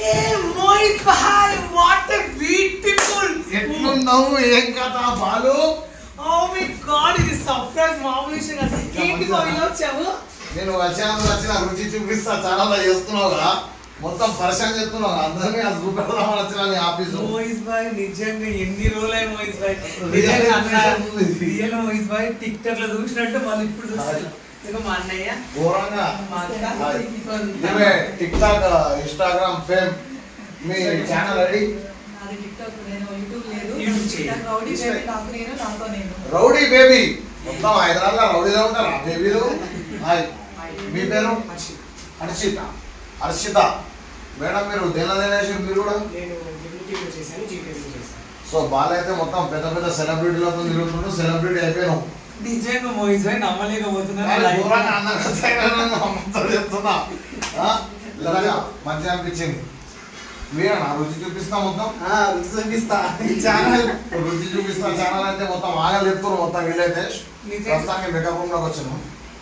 A Mohit bhai what a beautiful ఎట్లున్నావు ఏం కథ బాలు ఓ మై గాడ్ ఇది సర్ప్రైజ్ మామూలు విషయం కాదు ఏంటి బాబు ఇలా వచ్చావు నేను వచ్చాను వచ్చిన రుచి చూపిస్తా చాలా చేస్తున్నావుగా మొత్తం పరిచయం చేస్తున్నావు అందరినీ అది చూపెడదామని వచ్చిన నీ ఆఫీసు మోహిత్ భాయ్ నిజంగా ఎన్ని రోజులై మోహిత్ భాయ్ Real నిజంగా అన్న information ఉంది. Real Mohit bhai TikTok లో చూసినట్టు మళ్ళీ ఇప్పుడు చూస్తాను ఇదిగో మా అన్నయ్య ఘోరంగా మా అక్క హాయ్. ఇదిగో ఇవే టిక్ టాక్ ఇన్స్టాగ్రామ్ ఫేమ్ మీ ఛానల్ ఐడి నాది టిక్టాక్ నేను యూట్యూబ్ లేదు యూట్యూబ్ చేయి. నాకు రౌడీ బేబీ నాకు నేను నాతో నేను రౌడీ బేబీ మొత్తం హైదరాబాద్ లో రౌడీలో ఉంటారా బేబీలు హాయ్ మీ పేరు హర్షిత హర్షిత మేడం మీరు దేనదేనేసి మీరు కూడా నేను డిప్యూటీలో చేశాను జీపీలో చేశాను సో బాల్ అయితే మొత్తం పెద్ద పెద్ద సెలబ్రిటీలతో తిరుగుతుంటూ సెలబ్రిటీ అయిపోయినావు నిజంగా మోహిత్ భాయ్ నమ్మలేకపోతున్నాను కానీ లైఫ్ ఘోరంగా అందంగా తయారైన అమ్మతో చెప్తున్నా ఆ? ఇలాగా మంచిగా అనిపించింది మీరేనా రుచి చూపిస్తా మొత్తం రుచి చూపిస్తా ఛానల్ రుచి చూపిస్తా ఛానల్ అంటే మొత్తం ఆగలు చెప్తున్నారు మొత్తం వీళ్ళైతే నిజం. ప్రస్తుతానికి మేకప్ రూమ్ లోకి వచ్చినాం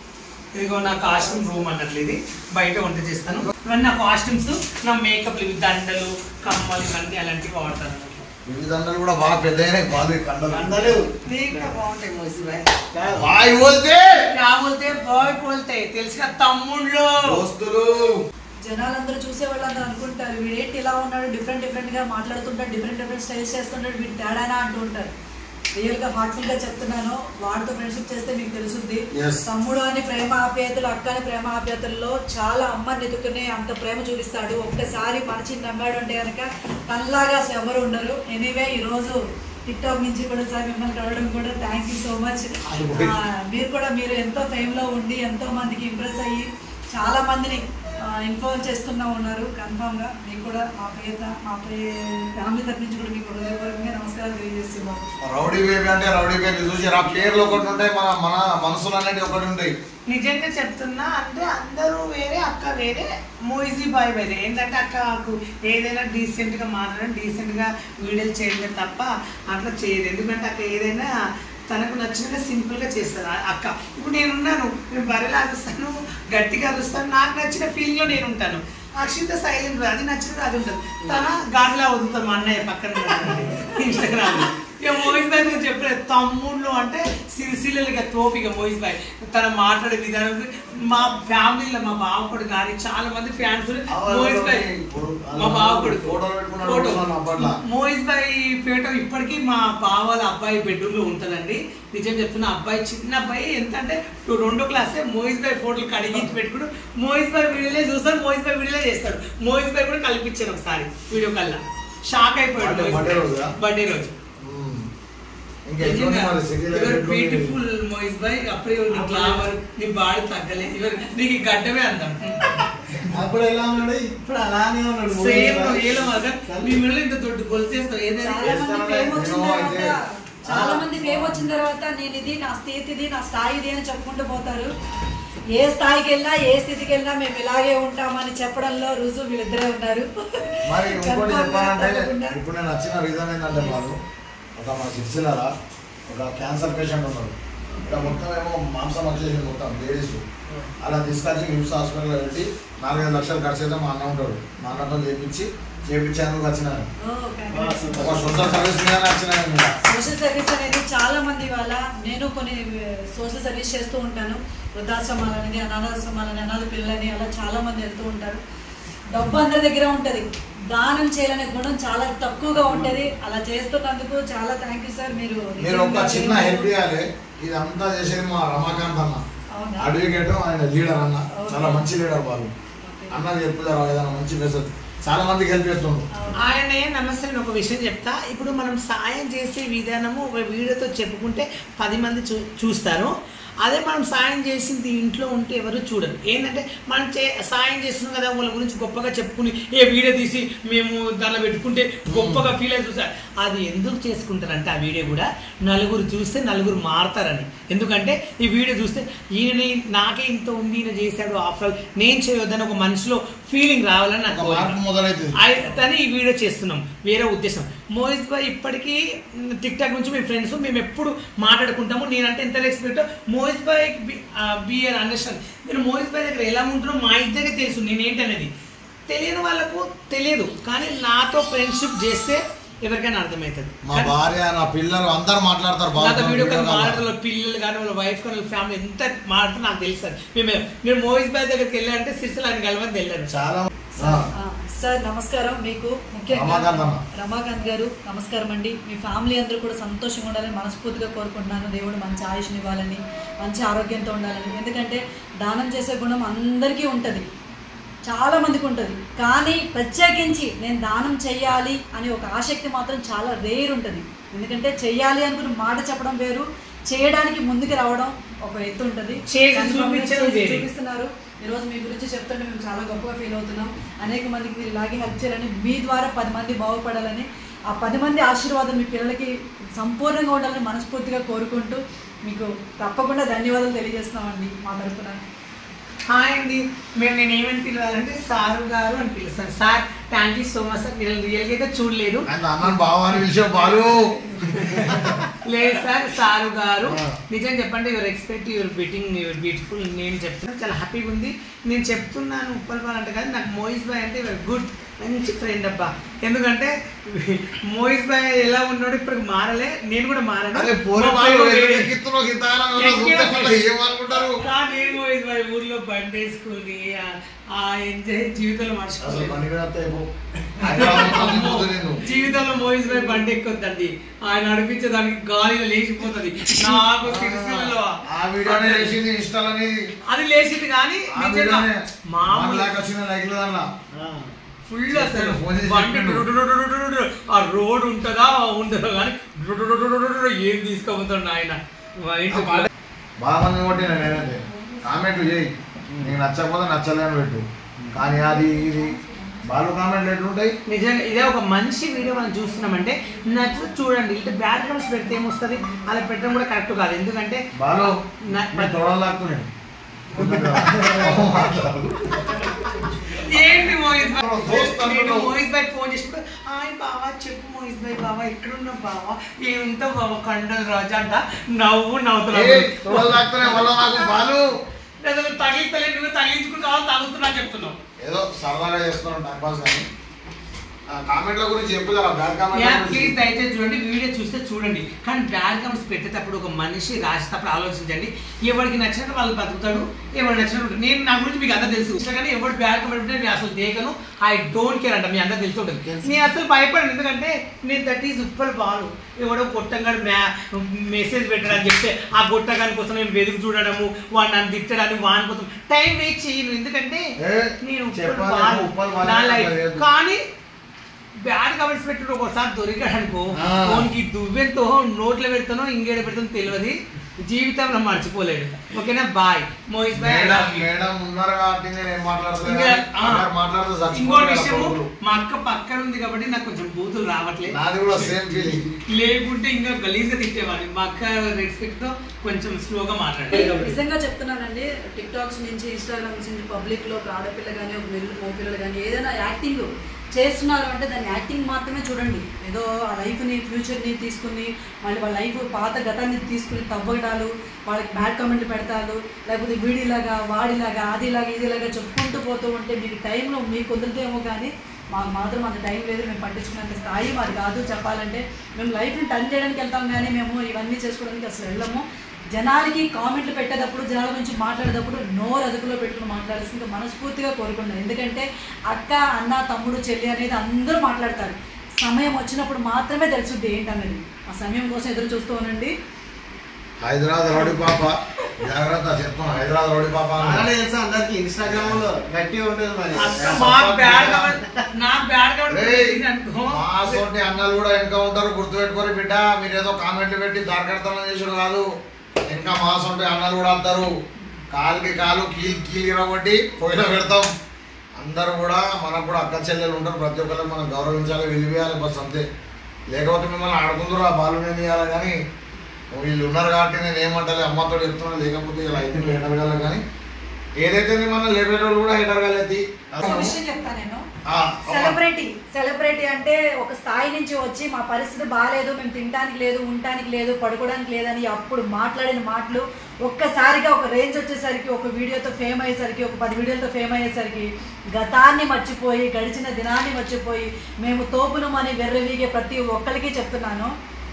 ఇదిగో నా కాస్ట్యూమ్ రూమ్ అన్నట్లు ఇది బయట వంట చేస్తాను ఇవన్నీ నా కాస్ట్యూమ్స్ నా మేకప్ ఇవి దండలు కమ్మలు ఇవన్నీ అలాంటివి వాడతాను అన్నట్లు. ఇవి దండలు కూడా బాగా పెద్ద అయినాయి బాగా కండలు అందరూ నీకు కూడా బాగుంటాయి మోసి భాయ్ బాయ్ పోతే క్యా బోల్తే బాయ్ బోల్తే తెలుసుగా తమ్ముళ్ళు దోస్తులు జనాలందరూ చూసే వాళ్ళందరూ అనుకుంటారు వీడేంటి ఇలా ఉన్నాడు డిఫరెంట్ డిఫరెంట్ గా మాట్లాడుతుంటాడు డిఫరెంట్ డిఫరెంట్ స్టైల్స్ చేస్తుంటాడు వీడు తేడానా అంటూ ఉంటారు రియల్ గా హార్ట్ఫుల్ గా చెప్తున్నాను వాడితో ఫ్రెండ్షిప్ చేస్తే మీకు తెలుసుద్ది Yes. తమ్ముడు అని ప్రేమ ఆప్యాయతలు అక్క అని ప్రేమ ఆప్యాయతల్లో చాలా అమ్మని ఎదుకునే అంత ప్రేమ చూపిస్తాడు ఒక్కసారి మనిషిని నమ్మాడు అంటే కనుక తనలాగా అసలు ఎవరు ఉండరు ఎనీవే ఈ రోజు టిక్ టాక్ నుంచి కూడా సార్ మిమ్మల్ని కలవడం కూడా థ్యాంక్ యూ సో మచ్ మీరు కూడా మీరు ఎంతో ఫేమ్ లో ఉండి ఎంతో మందికి ఇంప్రెస్ అయ్యి చాలా మందిని ఇన్ఫార్మ్ చేస్తున్నా ఉన్నారు కన్ఫామ్ గా మీకు కూడా మా పేద మా ఫ్యామిలీ తరఫు నుంచి కూడా మీకు హృదయపూర్వకంగా నమస్కారాలు తెలియజేస్తున్నాం రౌడీ బేబీ అంటే రౌడీ బేబీ చూసి ఆ పేర్లు ఒకటి ఉంటాయి మన మన మనసులు అనేది ఒకటి ఉంటాయి నిజంగా చెప్తున్నా అంటే అందరూ వేరే అక్క వేరే మోయిజీ బాయ్ వేరే ఏంటంటే అక్కకు ఏదైనా డీసెంట్ గా మాట్లాడడం డీసెంట్ గా వీడియోలు చేయడం తప్ప అట్లా చేయదు ఎందుకంటే అక్క ఏదైనా తనకు నచ్చినగా సింపుల్ గా చేస్తారు ఆ అక్క ఇప్పుడు నేను ఉన్నాను నేను బర్రెలు అరుస్తాను గట్టిగా అరుస్తాను నాకు నచ్చిన ఫీలింగ్ లో నేను ఉంటాను అక్షిత సైలెంట్ అది నచ్చినది అది ఉంటుంది తన గాడిలా వదులుతాం మా అన్నయ్య పక్కన ఇన్స్టాగ్రామ్ ఇక మోహిత్ భాయ్ గురించి చెప్పలేదు తమ్ముళ్ళు అంటే సిరిసిల్లలుగా తోపిక మోహిత్ భాయ్ తన మాట్లాడే విధానం మా ఫ్యామిలీలో మా బావకుడు కానీ చాలా మంది ఫ్యాన్స్ మోహిత్ భాయ్ మా బావకుడు ఫోటోలు పెట్టుకున్నాడు ఫోటో చూసాను అప్పట్లో. మోహిత్ భాయ్ ఫోటో ఇప్పటికీ మా బావాల అబ్బాయి బెడ్రూమ్ లో ఉంటుందండి నిజం చెప్తున్నా అబ్బాయి చిన్న అబ్బాయి ఎంత అంటే టూ- రెండో క్లాసే మోహిత్ భాయ్ ఫోటోలు కడిగించి పెట్టుకుని మోహిత్ భాయ్ వీడియోలే చూస్తాడు మోహిత్ భాయ్ వీడియోలే చేస్తాడు మోహిత్ భాయ్ కూడా కల్పించాను ఒకసారి వీడియో కల్లా షాక్ అయిపోయాడు అంటే బర్త్డే రోజా? బర్త్డే రోజు మ్మ్. ఇంకా ఎట్లుంది మరి సిటీ లైఫ్ ఎట్లుంది? బ్యూటిఫుల్ మోహిత్ భాయ్ అప్పుడే నీ గ్లామర్ నీ బాడీ తగ్గలేదు ఇవర్ నీకు ఈ గడ్డమే అందం అప్పుడు ఎలా ఉన్నాడు ఇప్పుడు అలానే ఉన్నాడు సేమ్ ఏలో మగ మీ మిల్లు ఇంత దొడ్డు గొలుసేస్తావు ఏదైనా చాలా మంది ఫేమ్ వచ్చిన నేను తర్వాత అయితే- చాలా మంది ఫేమ్ వచ్చిన తర్వాత నేను ఇది నా స్థితి ఇది నా స్థాయి ఇది అని చెప్పుకుంటూ పోతారు ఏ స్థాయికి వెళ్ళినా ఏ స్థితికి వెళ్ళినా మేము ఇలాగే ఉంటామని చెప్పడంలో రుజువు వీళ్ళిద్దరే ఉన్నారు మరి ఇంకోటి Confirm గా చెప్పాలంటే తప్పకుండా. ఇప్పుడు నేను వచ్చిన రీజన్ ఏంటంటే వాళ్ళు ఒక మన సిరిసిల్లరా ఒక క్యాన్సర్ పేషెంట్ ఉన్నాడు ఇక్కడ మొత్తం ఏమో మాంసం వచ్చేసి మొత్తం లేడీస్ అలా తీసుకొచ్చి నిమ్స్ హాస్పిటల్లో పెట్టి నాలుగైదు లక్షలు ఖర్చు అయితే మా అన్న ఉంటాడు మా అన్నతో చేపించి చేపించేందుకు వచ్చిన ఓ, congrats. ఒక సోషల్ సర్వీస్ మీద వచ్చిన నేను. సోషల్ సర్వీస్ అనేది చాలా మంది వాళ్ళ నేను కొన్ని సోషల్ సర్వీస్ చేస్తూ ఉంటాను వృద్ధాశ్రమాలని అనాథాశ్రమాలని అనాథ పిల్లలని అలా చాలా మంది వెళ్తూ ఉంటారు డబ్బు అందరి దగ్గర ఉంటది దానం చేయాలనే గుణం చాలా తక్కువగా ఉంటది అలా చేస్తున్నందుకు చాలా థ్యాంక్ యూ సార్ మీరు మీరు ఒక చిన్న హెల్ప్ చేయాలి ఇదంతా చేసేది మా రమాకాంత్ అన్న అవునా? అడ్వకేట్ ఆయన లీడర్ అన్న Okay. చాలా మంచి లీడర్ వాళ్ళు ఓకే. అన్నది చెప్పుదారు ఏదైనా మంచి మెసేజ్ చాలా మందికి హెల్ప్ చేస్తుండ్రు అవును. ఆయన నమస్తే నేను ఒక విషయం చెప్తా ఇప్పుడు మనం సాయం చేసే విధానము ఒక వీడియోతో చెప్పుకుంటే పది మంది చూ చూస్తారు అదే మనం సాయం చేసింది ఇంట్లో ఉంటే ఎవరు చూడరు ఏంటంటే మనం చే సాయం చేస్తున్నాం కదా వాళ్ళ గురించి గొప్పగా చెప్పుకుని ఏ వీడియో తీసి మేము దానిలో పెట్టుకుంటే గొప్పగా ఫీల్ అయి చూసారు అది ఎందుకు చేసుకుంటారంటే ఆ వీడియో కూడా నలుగురు చూస్తే నలుగురు మారతారని ఎందుకంటే ఈ వీడియో చూస్తే ఈయన నాకే ఇంత ఉంది ఈయన చేశాడు ఆఫ్టర్ ఆల్ నేను చేయొద్దని ఒక మనసులో ఫీలింగ్ రావాలని నాకు ఒక కోరిక. మార్పు మొదలైతుంది అని ఈ వీడియో చేస్తున్నాం వేరే ఉద్దేశం మోహిత్ భాయ్ ఇప్పటికీ టిక్ టాక్ నుంచి మేము ఫ్రెండ్స్ మేము ఎప్పుడు మాట్లాడుకుంటాము నేనంటే ఎంత రెస్పెక్ట్ మోహిత్ భాయ్ బిఆర్ అండర్స్టాండ్ నేను మోహిత్ భాయ్ దగ్గర ఎలా ఉంటున్నాం మా ఇద్దరికి తెలుసు నేను ఏంటనేది తెలియని వాళ్ళకు తెలియదు కానీ నాతో ఫ్రెండ్షిప్ చేస్తే ఎవరికైనా అర్థమవుతుంది మా భార్య నా పిల్లలు అందరు మాట్లాడతారు బాగా నాతో వీడియో కాల్ వీడియో కాల్. మాట్లాడారు పిల్లలు కానీ వాళ్ళ వైఫ్ కానీ వాళ్ళ ఫ్యామిలీ ఎంత మాట్లాడుతుందో నాకు తెలుసు సార్ మేము మీరు మోహిత్ బాయ్ దగ్గరికి వెళ్ళారంటే సిరిసిల్ల ఆయన కలవని వెళ్ళారు చాలా ఆ, ఆ, సార్ నమస్కారం మీకు ముఖ్యంగా రమాకాంత్ అన్న. రమాకాంత్ గారు నమస్కారం అండి మీ ఫ్యామిలీ అందరూ కూడా సంతోషంగా ఉండాలని మనస్ఫూర్తిగా కోరుకుంటున్నాను దేవుడు మంచి ఆయుష్ని ఇవ్వాలని మంచి ఆరోగ్యంతో ఉండాలని ఎందుకంటే దానం చేసే గుణం అందరికీ ఉంటుంది చాలా మందికి ఉంటుంది కానీ ప్రత్యేకించి నేను దానం చెయ్యాలి అనే ఒక ఆసక్తి మాత్రం చాలా రేర్ ఉంటుంది ఎందుకంటే చెయ్యాలి అనుకుని మాట చెప్పడం వేరు చేయడానికి ముందుకు రావడం ఒక ఎత్తు ఉంటుంది చేసి కానీ చూపించడం చేసి వేరే. చూపిస్తున్నారు ఈరోజు మీ గురించి చెప్తుంటే మేము చాలా గొప్పగా ఫీల్ అవుతున్నాం అనేక మందికి మీరు ఇలాగే హెల్ప్ చేయాలని మీ ద్వారా పది మంది బాగుపడాలని ఆ పది మంది ఆశీర్వాదం మీ పిల్లలకి సంపూర్ణంగా ఉండాలని మనస్ఫూర్తిగా కోరుకుంటూ మీకు తప్పకుండా ధన్యవాదాలు తెలియజేస్తున్నామండి మా తరపున హాయ్ అండి మేము నేను ఏమని పిలవాలంటే సారు గారు అని పిలుస్తాను sir thank you so much sir మీరు రియల్గా అయితే చూడలేదు ఆయన అన్నాను బావ అని పిలిచే బాలు లేదు సార్ సారు గారు ఆ. నిజం చెప్పండి your expect your biting your beautiful నేను చెప్తున్నాను చాలా హ్యాపీగా ఉంది నేను చెప్తున్నాను ఉప్పల్ పాల్ అంటే కాదు నాకు మోయిస్ బాయ్ అంటే గుడ్ మంచి ఫ్రెండ్ అబ్బా ఎందుకంటే మోయిస్ బాయ్ ఎలా ఉన్నాడు ఇప్పుడు మారలే నేను కూడా మారాను అరే పోరు మా బాలు పిల్లలు వేరే- ఎక్కిస్తున్నావు గింతగానం ఏమన్నా ఎక్కిన- చూస్తే మళ్ళీ ఏమనుకుంటారు కానీ నేను మోయిస్ బాయ్ ఊర్లో బండి వేసుకుని ఆ- ఆ ఎంజాయ్ జీవితంలో అసలు మర్చిపోలేదు బండి మీద వస్తే అయిపో. హైదరాబాద్ మొత్తం తిప్పుతూ నిన్ను. జీవితంలో మోయిస్ బాయ్ బండి ఎక్కొద్దండి ఆయన నడిపించేదానికి గాలిలో లేచిపోతుంది నాకు సిరిసిల్లలో ఆ వీడియోనే వేసింది ఇన్స్టాలని అది లేచింది కానీ ఆ నిజంగా వీడియోనే మామూలు మనలాగా వచ్చిన లైక్లు దానిలో ఫుల్ అసలు ఫోన్ చేసి బండి చెప్పిండు. డు- డు- డు- డు- డు- డు- ఆ రోడ్ ఉంటుందా ఉండదో కానీ డు- డు- డు- డు- డు- డు- డు ఏం తీసుకోబోతాడు ఆయన మా ఇంటి బాగా మంది కొట్టిన నేనైతే కామెంట్లు చేయి నీకు నచ్చకపోతే నచ్చలేని పెట్టు కానీ అది ఇది బాలు కామెంట్లు ఎట్లుంటాయి నిజంగా ఇదే ఒక మంచి వీడియో మనం చూస్తున్నామంటే నచ్చు చూడండి ఇట్లా బ్యాడ్ కమెంట్స్ పెడితే ఏమొస్తుంది అలా పెట్టడం కూడా కరెక్ట్ కాదు ఎందుకంటే బాలు నా- నేను తొడలు లాక్కున్నాను ఏంటి మోహిత్ భాయ్ దోస్త్ నేను అంటున్నావు. మోహిత్ భాయ్ ఫోన్ చేసినప్పుడు హాయ్ బావా చెప్పు మోహిత్ భాయ్ బావా ఎక్కడున్నావు బావా ఏముంటావు బావా కండలు రాజా అంట నవ్వు నవ్వుతున్నావు తొడలు లాక్కునే వల్ల నాకు బాలు అసలు తగిలిస్తలే నువ్వు తగిలించుకుంటావా తగులుతున్నా చెప్తున్నావు ఏదో సరదాగా చేస్తున్నాం టైం పాస్ కానీ ఆ, కామెంట్ల గురించి చెప్పు కదా బ్యాడ్ యా కామెంట్ ప్లీజ్ దయచేసి చూడండి వీడియో చూస్తే చూడండి కానీ బ్యాడ్ కమెంట్స్ పెట్టేటప్పుడు ఒక మనిషి రాసేటప్పుడు ఆలోచించండి ఎవరికి నచ్చినట్టు వాళ్ళు బతుకుతాడు ఎవరికి నచ్చినట్టు ఉంటాడు. నేను నా గురించి మీకు అందరూ తెలుసు కానీ ఎవరు బ్యాడ్ కమెంట్ పెట్టినా నేను అసలు దేకను ఐ డోంట్ కేర్ అంట మీ అందరూ తెలిసి ఉంటుంది తెలుసు. నేను అసలు భయపడను ఎందుకంటే నేను దట్ ఈస్ ఉప్పల్ బాలు ఎవడో గొట్టంగా మ్యా మెసేజ్ పెట్టడానికి చెప్తే ఆ గొట్టగాని కోసం నేను వెతుకు చూడడము వాడు నన్ను తిట్టడానికి వాని కోసం టైం వేస్ట్ చేయను ఎందుకంటే ఏ, నేను ఉప్పల్ చెప్పాలి, బాలు ఉప్పల్ బాలు నా అట్లా లైఫ్ లేదు. కానీ బ్యాడ్ కమెంట్స్ పెట్టిన ఒకసారి దొరికాడు అనుకో ఆ. ఫోన్కి దువ్వెంతో నోట్లో పెడతానో ఇంకేడ పెడతానో తెలియదు జీవితంలో మర్చిపోలేడు ఓకేనా bye Mohit bye I madam love you. Madam ఉన్నారు కాబట్టి నేను ఏం మాట్లాడుతున్నా ఇంకా, ఆ, మాట్లాడుతూ ఇంకో చచ్చిపోయాడు విషయము కొడుకులు. మా అక్క పక్కన ఉంది కాబట్టి నాకు కొంచెం బూతులు రావట్లేదు నాది కూడా సేమ్ ఫీలింగ్ లేకుంటే ఇంకా గలీజ్గా తిట్టేవాడిని మా అక్క రెస్పెక్ట్ తో కొంచెం స్లోగా మాట్లాడాలి నిజంగా చెప్తున్నానండి టిక్ టాక్స్ నుంచి ఇన్స్టాగ్రామ్స్ నుంచి పబ్లిక్ లో ఒక ఆడపిల్ల కానీ ఒక పిల్లలు మగ పిల్లలు కానీ ఏదైనా యాక్టింగ్ చేస్తున్నారు అంటే దాన్ని యాక్టింగ్ మాత్రమే చూడండి ఏదో ఆ లైఫ్ని ఫ్యూచర్ని తీసుకుని మళ్ళీ వాళ్ళ లైఫ్ పాత గతాన్ని తీసుకుని తవ్వడాలు వాళ్ళకి బ్యాడ్ కామెంట్లు పెడతారు లేకపోతే వీడిలాగా వాడిలాగా అదిలాగా ఇదిలాగా చెప్పుకుంటూ పోతూ ఉంటే మీకు టైంలో మీకు కుదరదేమో కానీ మాకు మాత్రం అంత టైం లేదు మేము పట్టించుకున్నంత స్థాయి మాది కాదు చెప్పాలంటే మేము లైఫ్ని టర్న్ చేయడానికి వెళ్తాం కానీ మేము ఇవన్నీ చేసుకోవడానికి అసలు వెళ్ళము జనాలకి కామెంట్లు పెట్టేటప్పుడు జనాల గురించి మాట్లాడేటప్పుడు నోరు అదుపులో పెట్టుకుని మాట్లాడాల్సింది మనస్ఫూర్తిగా కోరుకున్నాను ఎందుకంటే అక్క అన్న తమ్ముడు చెల్లి అనేది అందరూ మాట్లాడతారు సమయం వచ్చినప్పుడు మాత్రమే తెలుసుద్ది ఏంటన్నది ఆ సమయం కోసం ఎదురు చూస్తూ ఉండండి హైదరాబాద్ రౌడీ పాప జాగ్రత్త చెప్తాను హైదరాబాద్ రౌడీ పాప అని. అలానే తెలుసా అందరికి ఇన్స్టాగ్రామ్ లో గట్టిగా ఉంటుంది మరి అక్క మా బ్యాడ్ కమెంట్ నా బ్యాడ్ రేయ్, కమెంట్ అనుకో మా సోటి అన్నలు కూడా వెనక ఉంటారు గుర్తుపెట్టుకోరు బిడ్డ మీరు ఏదో కామెంట్లు పెట్టి దారికడతనం చేసుడు కాదు ఇంకా మా సొంటి అన్నలు కూడా వస్తారు కాలుకి కాలు కీలు కీలు ఇరగొట్టి పొయ్యిలో పెడతాం అందరూ కూడా మనకు కూడా అక్క చెల్లెలు ఉంటారు ప్రతి ఒక్కరికి మనం గౌరవించాలి విలువేయాలి బస్ అంతే లేకపోతే మిమ్మల్ని ఆడుకుందరు ఆ బాలు నేను ఇవ్వాలి కానీ వీళ్ళు ఉన్నారు కాబట్టి నేను ఏమంటలే అమ్మతో చెప్తున్నా లేకపోతే ఇలా అయితే ఎడగల కానీ ఏదైతే మనం లేపేటోళ్ళు కూడా ఎడగలేదు ఒక విషయం చెప్తా నేను ఆ, సెలబ్రిటీ సెలబ్రిటీ అంటే ఒక స్థాయి స్థాయి నుంచి వచ్చి మా పరిస్థితి బాగాలేదు మేము తినడానికి లేదు ఉండటానికి లేదు పడుకోవడానికి లేదని అప్పుడు మాట్లాడిన మాటలు ఒక్కసారిగా ఒక రేంజ్ వచ్చేసరికి ఒక వీడియోతో ఫేమ్ అయ్యేసరికి ఒక పది వీడియోలతో ఫేమ్ అయ్యేసరికి గతాన్ని మర్చిపోయి గడిచిన దినాన్ని మర్చిపోయి మేము తోపునమని వెర్రవీగే ప్రతి ఒక్కరికి చెప్తున్నాను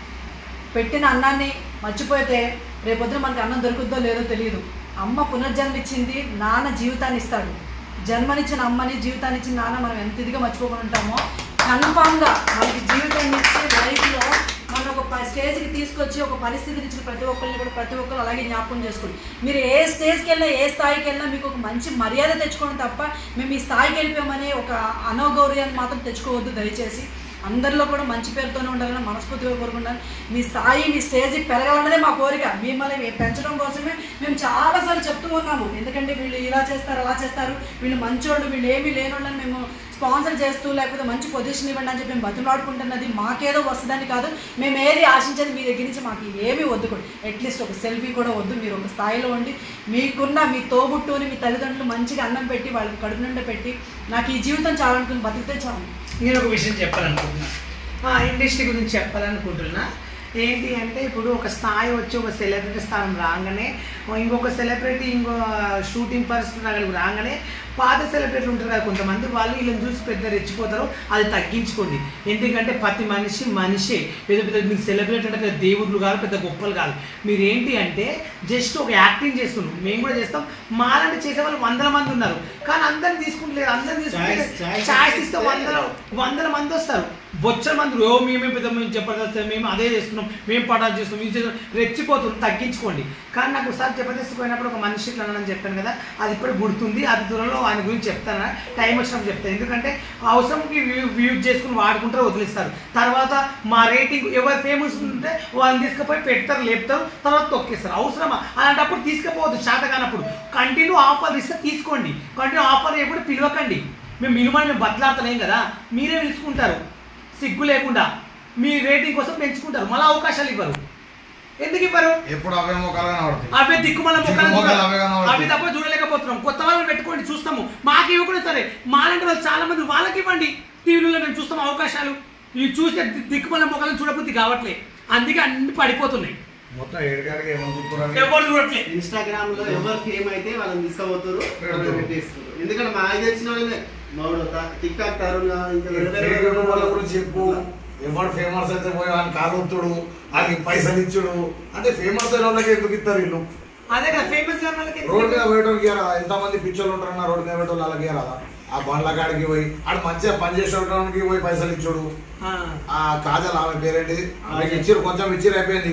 పెట్టిన అన్నాన్ని మర్చిపోతే రేపొద్దున మనకి అన్నం దొరుకుద్దో లేదో తెలియదు అమ్మ పునర్జన్మ ఇచ్చింది నాన్న జీవితాన్ని ఇస్తాడు జన్మనిచ్చిన అమ్మని జీవితాన్ని ఇచ్చిన నాన్న మనం ఎంత ఇదిగా మర్చిపోకుండా ఉంటామో కన్ఫామ్గా మనకి జీవితాన్ని ఇచ్చి లైఫ్లో మన ఒక ప- స్టేజ్కి తీసుకొచ్చి ఒక పరిస్థితిని ఇచ్చిన ప్రతి ఒక్కరిని కూడా ప్రతి ఒక్కరు అలాగే జ్ఞాపకం చేసుకోండి మీరు ఏ స్టేజ్కి వెళ్ళినా ఏ స్థాయికి వెళ్ళినా మీకు ఒక మంచి మర్యాద తెచ్చుకోవడం తప్ప మేము ఈ స్థాయికి వెళ్ళిపోయామని ఒక అనౌగౌర్యాన్ని మాత్రం తెచ్చుకోవద్దు దయచేసి అందరిలో కూడా మంచి పేరుతోనే ఉండాలని మనస్ఫూర్తిగా కోరుకుంటాను మీ స్థాయి మీ స్టేజ్కి పెరగాలన్నదే మా కోరిక మిమ్మల్ని పెంచడం కోసమే మేము చాలాసార్లు చెప్తూ ఉన్నాము ఎందుకంటే వీళ్ళు ఇలా చేస్తారు అలా చేస్తారు వీళ్ళు మంచోళ్ళు వీళ్ళు ఏమీ లేనోళ్ళని మేము స్పాన్సర్ చేస్తూ లేకపోతే మంచి పొజిషన్ ఇవ్వండి అని చెప్పి మేము బతులాడుకుంటున్నది మాకేదో వస్తుందని కాదు మేము ఏది ఆశించేది మీ దగ్గర నుంచి మాకు ఏమీ వద్దు కూడా అట్లీస్ట్ ఒక సెల్ఫీ కూడా వద్దు మీరు ఒక స్థాయిలో ఉండి మీకున్న మీ తోబుట్టుని మీ తల్లిదండ్రులు మంచిగా అన్నం పెట్టి వాళ్ళకి కడుపు నిండా పెట్టి నాకు ఈ జీవితం చాలనుకుని బతికితే చాలు నేను ఒక విషయం చెప్పాలనుకుంటున్నా ఆ ఇండస్ట్రీ గురించి చెప్పాలనుకుంటున్నా ఏంటి అంటే ఇప్పుడు ఒక స్థాయి వచ్చి ఒక సెలబ్రిటీ స్థానం రాగానే ఇంకొక సెలబ్రిటీ ఇంకో షూటింగ్ పరిస్థితి అక్కడికి రాగానే పాత సెలబ్రిటీలు ఉంటారు కదా కొంతమంది వాళ్ళు వీళ్ళని చూసి పెద్ద రెచ్చిపోతారు అది తగ్గించుకోండి ఎందుకంటే ప్రతి మనిషి మనిషి పెద్ద పెద్ద మీరు సెలబ్రిటీ అంటే పెద్ద దేవుళ్ళు కాదు పెద్ద గొప్పలు కాదు మీరు ఏంటి అంటే జస్ట్ ఒక యాక్టింగ్ చేస్తున్నాం మేము కూడా చేస్తాం మాలాంటి చేసే వాళ్ళు వందల మంది ఉన్నారు కానీ అందరిని తీసుకుంటలేరు అందరిని తీసుకుంటే Choice- choice ఛాయిస్ ఇస్తే ఇస్తే వందల వందల మంది వస్తారు బొచ్చల మంది ఓ మేమే పెద్ద మేము చెప్పదస్తే మేము అదే చేస్తున్నాం మేము పటాలు చేస్తున్నాం ఇది చేస్తున్నాం రెచ్చిపోతున్నాం తగ్గించుకోండి కానీ నాకు ఒకసారి జబర్దస్త్ పోయినప్పుడు ఒక మనిషి ఇట్లా అని చెప్పాను కదా అది ఇప్పుడు గుర్తుంది అది త్వరలో ఆయన గురించి చెప్తాను టైం వచ్చినప్పుడు చెప్తాను ఎందుకంటే అవసరంకి వ్యూ వ్యూజ్ చేసుకుని వాడుకుంటారు వదిలేస్తారు తర్వాత మా రేటింగ్ ఎవరు ఫేమస్ ఉంటే వాళ్ళని తీసుకుపోయి పెడతారు లేపుతారు తర్వాత తొక్కేస్తారు అవసరమా అలాంటప్పుడు తీసుకుపోవద్దు చేత కానప్పుడు కంటిన్యూ ఆఫర్ ఇస్తే తీసుకోండి కంటిన్యూ ఆఫర్ ఎప్పుడు పిలవకండి మేము మినిమం మేము బతలాడతలేం కదా మీరే పిలుచుకుంటారు సిగ్గు లేకుండా మీ రేటింగ్ కోసం పెంచుకుంటారు మళ్ళీ అవకాశాలు ఇవ్వరు ఎందుకు ఇవ్వరు ఎప్పుడు అవే మొక్కలుగానే పడతాయి అవే దిక్కుమల దిక్కుమాల మొక్కలు అవే కనబడతాయి. అవి తప్ప చూడలేకపోతున్నాం కొత్త వాళ్ళని పెట్టుకోండి చూస్తాము మాకు ఇవ్వకుండా సరే మాలాంటి వాళ్ళు చాలా మంది వాళ్ళకి ఇవ్వండి టీవీలో మేము చూస్తాం అవకాశాలు ఇవి చూసే ది- దిక్కుమల మొక్కలను చూడబుద్ధి కావట్లే అందుకే అన్ని పడిపోతున్నాయి మొత్తం ఏడుగాడికి ఏమో చూపురాని ఎవరు చూడట్లే ఇన్స్టాగ్రామ్ లో ఎవరు ఫేమ్ అయితే వాళ్ళని తీసుకుపోతారు పెడతారు. పెట్టేస్తారు ఎందుకంటే మా ఆయన తెలిసిన వాళ్ళే మామూలు టిక్ టాక్ తరుణ్ ఇంకా వేరే వేరే ఫేక్ వాళ్ళ గురించి చెప్పు ఎవడు ఫేమస్ అయితే పోయి ఆయన కాలుతుడు ఆయనకి పైసలు ఇచ్చుడు అంటే ఫేమస్ అయిన వాళ్ళకి ఎందుకు ఇస్తారు వీళ్ళు అదే కదా ఫేమస్ వాళ్ళకి రోడ్ మీద పోయేటోళ్ళకి ఇయ్యరా ఎంతమంది పిచ్చోళ్ళు ఉంటారన్న రోడ్ మీద పోయేటోళ్ళు వాళ్ళకి ఇయ్యరా ఆ బండ్ల కాడికి పోయి ఆడు మంచిగా పని చేసేటోనికి పోయి పైసలు ఇచ్చుడు ఆ. ఆ కాజల్ ఆమె పేరేంటి ఆమెకి ఇచ్చిరు కొంచెం ఇచ్చిరు అయిపోయింది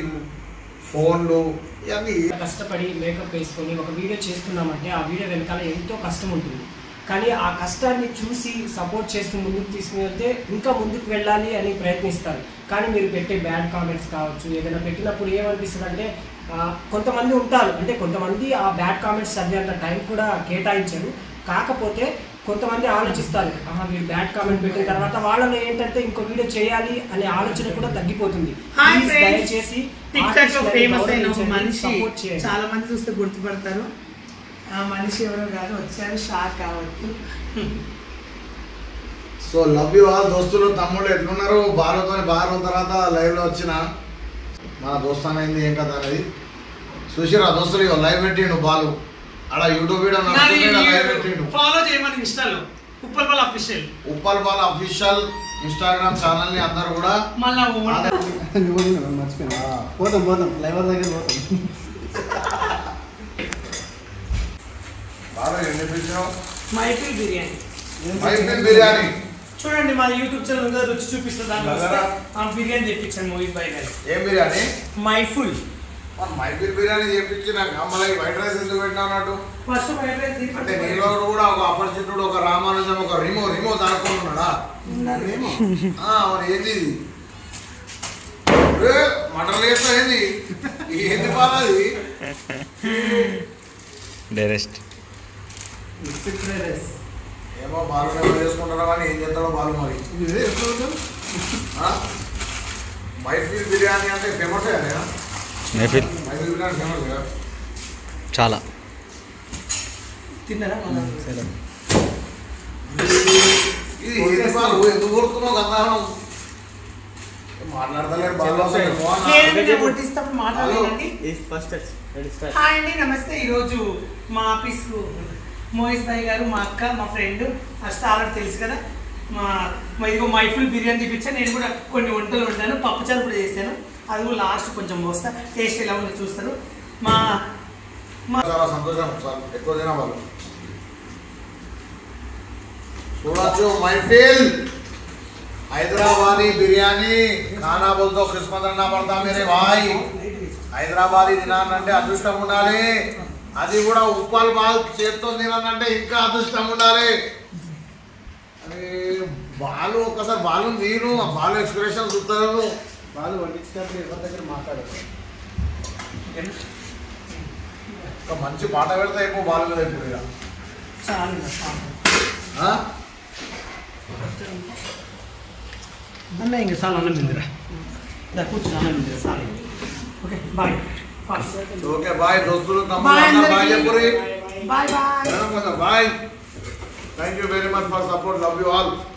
ఫోన్లు ఇవన్నీ కష్టపడి మేకప్ వేసుకొని ఒక వీడియో చేస్తున్నామంటే ఆ వీడియో వెనకాల ఎంతో కష్టం ఉంటుంది కానీ ఆ కష్టాన్ని చూసి సపోర్ట్ చేస్తూ ముందుకు తీసుకుని వెళ్తే ఇంకా ముందుకు వెళ్ళాలి అని ప్రయత్నిస్తారు కానీ మీరు పెట్టే బ్యాడ్ కామెంట్స్ కావచ్చు ఏదైనా పెట్టినప్పుడు ఏమనిపిస్తుంది అంటే ఆ, కొంతమంది ఉంటారు అంటే కొంతమంది ఆ బ్యాడ్ కామెంట్స్ చదివేంత టైం కూడా కేటాయించరు కాకపోతే కొంతమంది ఆలోచిస్తారు ఆహా వీడు బ్యాడ్ కామెంట్ పెట్టిన తర్వాత వాళ్ళలో ఏంటంటే ఇంకో వీడియో చేయాలి అనే ఆలోచన కూడా తగ్గిపోతుంది హాయ్ Please ఫ్రెండ్స్ దయచేసి టిక్ టాక్ లో artist లని ఫేమస్ అయిన ఒక గౌరవించండి, మనిషి support చేయండి. చాలా మంది చూస్తే గుర్తుపడతారు ఆ మనిషి ఎవరో కాదు వచ్చారు షాక్ కావచ్చు సో లవ్ యూ ఆల్ దోస్తులు తమ్ముళ్ళు ఎట్లున్నారు బాలుతో బాగా రోజుల తర్వాత లైవ్ లో వచ్చిన మన దోస్తాన్ అయింది ఏం కదా అనేది చూసిరా దోస్తులు ఇగో లైవ్ పెట్టిండు బాలు ఆడ యూట్యూబ్ వీడియో నడుస్తుంది లైవ్ పెట్టిండు ఫాలో చేయమని ఇన్స్టాలో ఉప్పల్ వాళ్ళ official Uppal Bal official Instagram channel ని అందరు కూడా మళ్ళా మర్చిపోయినా పోతాం పోతాం లైవర్ దగ్గర పోతాం బాగా ఏం చెప్పించావు మైఫిల్ బిర్యానీ మైఫిల్ బిర్యానీ చూడండి మా యూట్యూబ్ ఛానల్ ఉందో రుచి చూపిస్తుంది దాంట్లో వస్తే ఆ బిర్యానీ తెప్పించాను మోహిత్ భాయ్ గారు ఏం బిర్యానీ మైఫుల్ మరి మైఫిల్ బిర్యానీ చేపించినాక మళ్ళీ వైట్ రైస్ ఎందుకు పెట్టినా అన్నట్టు ఫస్ట్ ఫ్రైడ్ రైస్ అంటే నీలో కూడా ఒక అపరిచితుడు ఒక రామానుజం ఒక రిమో రిమో దాడుకుంటున్నాడా ఆ, మరి ఏంది ఇది? ఏ, మటన్ లేస్తా ఏంది ఏంది బాలది డైరెక్ట్ మిక్స్డ్ ఫ్రైడ్ రైస్ ఏమో బాలు ఎవరు చేసుకుంటారో కానీ ఏం చేస్తాడో బాలు మరి ఇది ఎప్పుడు పోతాం ఆ? మైఫిల్ బిర్యానీ అంటే ఫేమస్ కదా మెహఫిల్ మైఫిల్ బిర్యానీ ఫేమస్ కదా చాలా తిన్నారా ఇది ఏంది బాలు ఎందుకు కొడుతున్నావు గంధారం మాట్లాడతలేడు బాగా అసలు ఫోన్ లేదండి, నేను వడ్డిస్తప్పుడు మాట్లాడలేదండి ఫస్ట్ రెడీ స్టార్ట్ హాయ్ అండి నమస్తే ఈరోజు మా ఆఫీస్కు మోహిత్ భాయ్ గారు మా అక్క మా ఫ్రెండ్ ఫస్ట్ ఆల్రెడీ తెలుసు కదా మా మా ఇదిగో మై ఫుల్ బిర్యానీ తెప్పించాను నేను కూడా కొన్ని వంటలు వండాను పప్పుచారు కూడా చేశాను అది కూడా లాస్ట్ కొంచెం వస్తా టేస్ట్ ఎలా ఉందో చూస్తారు మా మా చాలా సంతోషం సార్ ఎక్కువ తిన వాళ్ళు చూడొచ్చు మైఫిల్ हैदराबादी बिरयानी खाना बोलतो किस्मत అన్నా పడతా మేరే భాయ్ హైదరాబాదీ తినాలంటే అదృష్టం ఉండాలి అది కూడా ఉప్పాలు బాల్ చేత్తో తినాలంటే ఇంకా అదృష్టం ఉండాలి అరే బాలు ఒక్కసారి బాలు నేను ఆ బాలు ఎక్స్ప్రెషన్ చూస్తారు వాళ్ళు వండించినప్పుడు ఎవరి దగ్గర మాట్లాడరు ఒక మంచి పాట పెడితే అయిపో బాలు మీద ఇప్పుడు ఇక. చాలు ఇంకా చాలు. ఆ? అన్న ఇంకా చాలు అన్నం తిందిరా దా కూర్చుని అన్నం తిందిరా చాలు okay bye fast okay bye దోస్తులు తమ్ముడు బాయ్ అందరూ బాయ్ అందరికీ చెప్పురి bye bye bye thank you very much for support love you all